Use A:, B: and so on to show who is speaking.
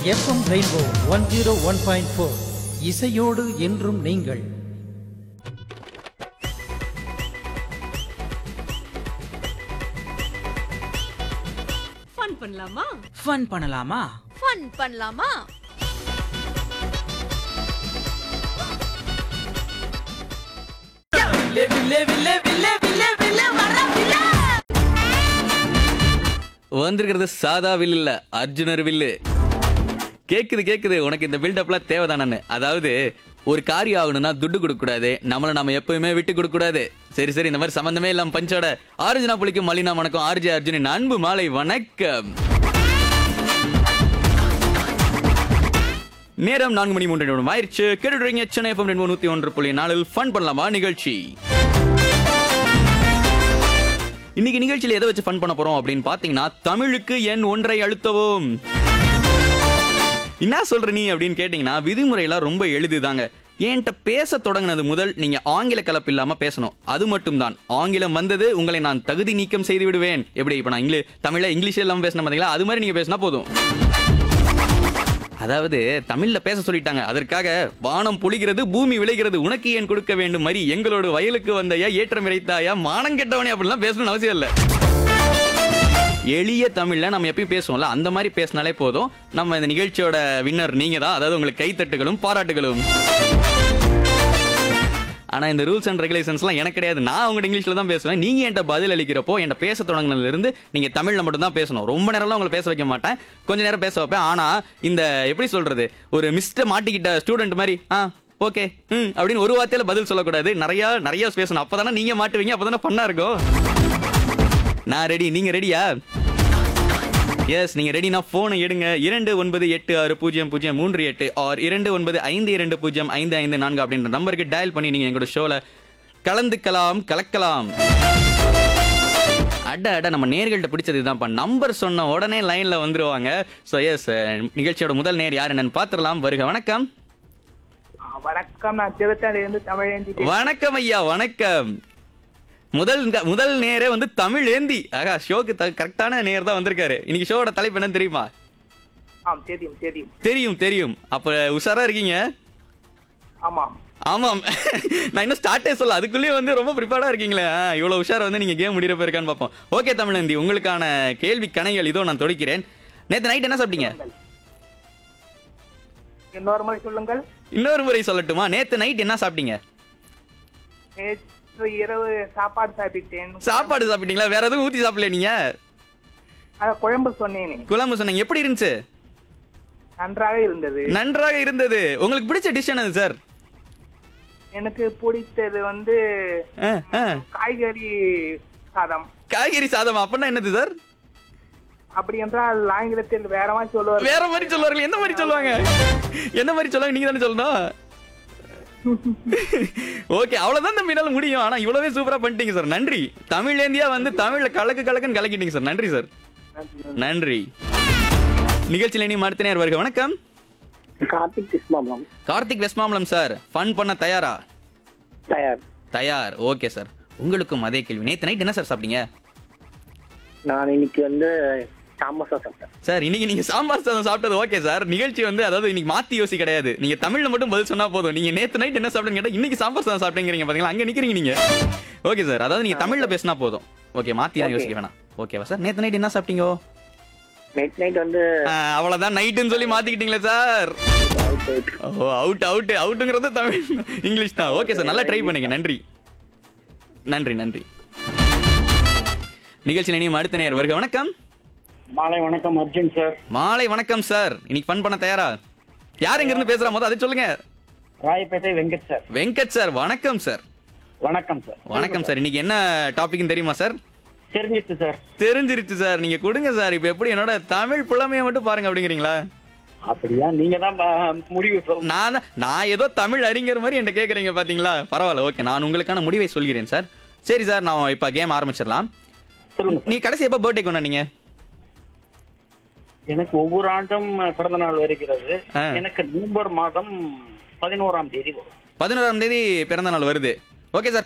A: FM rainbow one zero one point four இசையோடு என்றும் நீங்கள்
B: ஃபன் பண்ணலாமா
C: ஃபன் பண்ணலாமா
B: ஃபன் பண்ணலாமா
D: வந்திருக்கிறது சாதா வில் இல்ல அர்ஜுனர் வில்லு கேக்குது கேக்குது உனக்கு இந்த பில்டப்லாம் தேவைதானு அதாவது ஒரு காரியம் ஆகணும்னா துட்டு கொடுக்க கூடாது நம்மள நம்ம எப்பவுமே விட்டு கொடுக்க கூடாது சரி சரி இந்த மாதிரி சம்பந்தமே இல்லாம பஞ்சோட ஆர்ஜுனா புலிக்கும் மலினா வணக்கம் ஆர்ஜி அர்ஜுனின் அன்பு மாலை வணக்கம் நேரம் நான்கு மணி மூன்று நிமிடம் ஆயிடுச்சு கேட்டுடுறீங்க சென்னை எஃப்எம் ரெண்டு நூத்தி ஒன்று புள்ளி நாலில் ஃபன் பண்ணலாமா நிகழ்ச்சி இன்னைக்கு நிகழ்ச்சியில எதை வச்சு ஃபன் பண்ண போறோம் அப்படின்னு பாத்தீங்கன்னா தமிழுக்கு எண் ஒன்றை அழுத்தவும் என்ன சொல்ற நீ அப்படின்னு கேட்டீங்கன்னா விதிமுறையெல்லாம் ரொம்ப எளிதுதாங்க என்கிட்ட பேச தொடங்கினது முதல் நீங்க ஆங்கில கலப்பு இல்லாம பேசணும் அது மட்டும்தான் ஆங்கிலம் வந்தது உங்களை நான் தகுதி நீக்கம் செய்து விடுவேன் எப்படி இப்ப நான் இங்கிலீஷ் தமிழ்ல இங்கிலீஷ் இல்லாம பேசின பாத்தீங்களா அது மாதிரி நீங்க பேசினா போதும் அதாவது தமிழ்ல பேச சொல்லிட்டாங்க அதற்காக வானம் பொழிகிறது பூமி விளைகிறது உனக்கு ஏன் கொடுக்க வேண்டும் மாதிரி எங்களோட வயலுக்கு வந்தையா ஏற்றம் இறைத்தாயா மானம் கெட்டவனே அப்படிலாம் பேசணும்னு அவசியம் இல்லை எளிய தமிழ்ல நம்ம எப்பயும் பேசுவோம்ல அந்த மாதிரி பேசினாலே போதும் நம்ம இந்த நிகழ்ச்சியோட வின்னர் நீங்க தான் அதாவது உங்களுக்கு கைத்தட்டுகளும் பாராட்டுகளும் ஆனா இந்த ரூல்ஸ் அண்ட் ரெகுலேஷன்ஸ்லாம் எனக்கு கிடையாது நான் உங்க இங்கிலீஷ்ல தான் பேசுவேன் நீங்க என்கிட்ட பதில் அளிக்கிறப்போ என்கிட்ட பேச தொடங்கினதுல இருந்து நீங்க தமிழ்ல மட்டும் தான் பேசணும் ரொம்ப நேரம்லாம் உங்களை பேச வைக்க மாட்டேன் கொஞ்ச நேரம் பேச வைப்பேன் ஆனா இந்த எப்படி சொல்றது ஒரு மிஸ்ட மாட்டிக்கிட்ட ஸ்டூடெண்ட் மாதிரி ஆ ஓகே ம் அப்படின்னு ஒரு வார்த்தையில பதில் சொல்லக்கூடாது நிறைய நிறைய பேசணும் அப்பதானே நீங்க மாட்டுவீங்க அப்பதானே பண்ணா இருக்கும் நான் ரெடி நீங்க ரெடியா எஸ் நீங்க ரெடினா போனை எடுங்க இரண்டு ஒன்பது எட்டு ஆறு பூஜ்ஜியம் பூஜ்ஜியம் மூன்று எட்டு ஆர் இரண்டு ஒன்பது ஐந்து இரண்டு பூஜ்ஜியம் ஐந்து ஐந்து நான்கு அப்படின்ற நம்பருக்கு டயல் பண்ணி நீங்க எங்களோட ஷோல கலந்துக்கலாம் கலக்கலாம் அட அட நம்ம நேர்கள்ட்ட பிடிச்சது இதுதான்ப்பா நம்பர் சொன்ன உடனே லைன்ல வந்துருவாங்க ஸோ எஸ் நிகழ்ச்சியோட முதல் நேர் யார் என்னன்னு பாத்துடலாம் வருக வணக்கம்
E: ஆ, வணக்கம் நான் திருத்தணில இருந்து தமிழேந்தி பேசுறேன்.
D: வணக்கம் ஐயா வணக்கம் முதல் முதல் நேரே வந்து தமிழ் ஏந்தி ஆகா ஷோக்கு கரெக்டான நேர் தான் வந்திருக்காரு இன்னைக்கு ஷோவோட தலைப்பு என்னன்னு தெரியுமா
E: ஆம் தெரியும் தெரியும்
D: தெரியும் தெரியும் அப்ப உஷாரா இருக்கீங்க
E: ஆமாம்
D: ஆமாம் நான் இன்னும் ஸ்டார்ட்டே சொல்ல அதுக்குள்ளேயே வந்து ரொம்ப ப்ரிப்பேர்டா இருக்கீங்களே ஆ, இவ்வளவு உஷாரா வந்து நீங்க கேம் முடிய போயிருக்கான்னு பார்ப்போம் ஓகே தமிழந்தி உங்களுக்கான கேள்வி கணைகள் இதோ நான் தொடுக்கிறேன் நேத்து நைட் என்ன சாப்பிட்டீங்க
E: இன்னொரு முறை சொல்லுங்கள்
D: இன்னொரு முறை சொல்லட்டுமா நேத்து நைட் என்ன சாப்பிட்டீங்க
E: நேற்று இரவு சாப்பாடு சாப்பிட்டேன்
D: சாப்பாடு சாப்பிட்டீங்களா வேற எதுவும் ஊத்தி சாப்பிடல நீங்க
E: அத குழம்பு சொன்னேனே
D: குழம்பு சொன்னீங்க எப்படி இருந்துச்சு
E: நன்றாக இருந்தது
D: நன்றாக இருந்தது உங்களுக்கு பிடிச்ச டிஷ் என்னது சார்
E: எனக்கு பிடித்தது வந்து
D: ஆ, ஆ.
E: காய்கறி சாதம்
D: காய்கறி சாதம் அப்படின்னா என்னது சார்
E: அப்படி என்றால் ஆங்கிலத்தில் வேற மாதிரி சொல்லுவார்
D: வேற மாதிரி சொல்லுவார்கள் என்ன மாதிரி சொல்லுவாங்க என்ன மாதிரி சொல்லுவாங்க நீங்க தானே சொல்லணும் ஓகே அவ்வளவுதான் இந்த மீனால முடியும் ஆனா இவ்வளவே சூப்பரா பண்ணிட்டீங்க சார் நன்றி தமிழ்லேந்தியா வந்து தமிழ்ல கலக்கு கலக்குன்னு கலக்கிட்டீங்க சார் நன்றி சார் நன்றி நிகழ்ச்சியில் இனி அடுத்த நேர் வருக வணக்கம்
F: கார்த்திக் கிருஷ்ணாபுரம்
D: கார்த்திக் வெஸ்மாமலம் சார் ஃபன் பண்ண தயாரா
F: தயார்
D: தயார் ஓகே சார் உங்களுக்கும் அதே கேள்வி நேத்து நைட் என்ன சார் சாப்பிட்டீங்க
F: நான் இன்னைக்கு வந்து சாமோசா சாப்பிட்டேன்
D: சார் இன்னைக்கு நீங்க சாம்பார் சாதம் சாப்பிட்டது ஓகே சார் நிகழ்ச்சி வந்து அதாவது இன்னைக்கு மாத்தி யோசி கிடையாது நீங்க தமிழ்ல மட்டும் பதில் சொன்னா போதும் நீங்க நேத்து நைட் என்ன சாப்பிட்டீங்க கேட்டா இன்னைக்கு சாம்பார் சாதம் சாப்பிட்டீங்க பாத்தீங்களா அங்க நிக்கிறீங்க நீங்க ஓகே சார் அதாவது நீங்க தமிழ்ல பேசினா போதும் ஓகே மாத்தி யாரும் யோசிக்க வேணாம் ஓகேவா சார் நேத்து நைட் என்ன சாப்பிட்டீங்க
F: நைட் நைட் வந்து
D: ஆ, அவ்வளவுதான் நைட்டுன்னு சொல்லி மாத்திக்கிட்டீங்களே சார் ஓ அவுட் அவுட் அவுட்டுங்கிறது தமிழ் இங்கிலீஷ் தான் ஓகே சார் நல்லா ட்ரை பண்ணுங்க நன்றி நன்றி நன்றி நிகழ்ச்சி நினைவு அடுத்த நேர் வருக வணக்கம்
F: மாலை வணக்கம் அர்ஜுன் சார்
D: மாலை வணக்கம் சார் இன்னைக்கு ஃபன் பண்ண தயாரா யார் எங்க இருந்து பேசுறா போது அதை சொல்லுங்க
F: ராயப்பேட்டை வெங்கட் சார்
D: வெங்கட் சார் வணக்கம் சார்
F: வணக்கம் சார்
D: வணக்கம் சார் இன்னைக்கு என்ன டாபிக்னு தெரியுமா சார்
F: தெரிஞ்சிச்சு சார்
D: தெரிஞ்சிருச்சு சார் நீங்க கொடுங்க சார் இப்போ எப்படி என்னோட தமிழ் புலமையை மட்டும் பாருங்க அப்படிங்கிறீங்களா
F: அப்படியா நீங்க தான் ப- முடிவு சொல்லணும்
D: நான் தான்- நான் ஏதோ தமிழ் அறிஞர் மாதிரி என்கிட்ட கேக்குறீங்க பாத்தீங்களா பரவாயில்ல ஓகே நான் உங்களுக்கான முடிவை சொல்கிறேன் சார் சரி சார் நான் இப்ப கேம் ஆரம்பிச்சிடலாம்
F: சொல்லுங்க
D: நீ கடைசி எப்ப பர்த்டே கொண்டாடிங்க
F: எனக்கு ஒவ்வொரு ஆண்டும் பிறந்த நாள் வருகிறது
D: ஆ.
F: எனக்கு நவம்பர் மாதம் பதினோராம் தேதி வரும்
D: பதினோராம் தேதி பிறந்த நாள் வருது ஓகே சார்